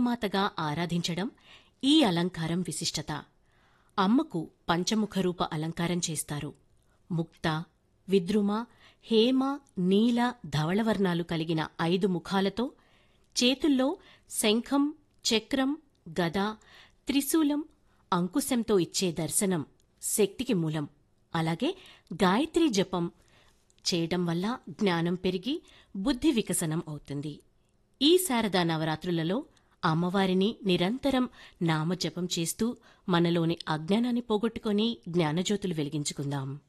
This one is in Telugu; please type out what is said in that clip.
లోకమాతగా ఆరాధించడం ఈ అలంకారం విశిష్టత అమ్మకు పంచముఖరూప అలంకారం చేస్తారు ముక్త విద్రుమ హేమ నీల ధవళవర్ణాలు కలిగిన ఐదు ముఖాలతో చేతుల్లో శంఖం చక్రం గద త్రిశూలం అంకుశంతో ఇచ్చే దర్శనం శక్తికి మూలం అలాగే గాయత్రీ జపం చేయడం వల్ల జ్ఞానం పెరిగి బుద్ధి వికసనం అవుతుంది ఈ శారదా నవరాత్రులలో అమ్మవారిని నిరంతరం నామజపం చేస్తూ మనలోని అజ్ఞానాన్ని పోగొట్టుకొని జ్ఞానజ్యోతులు వెలిగించుకుందాం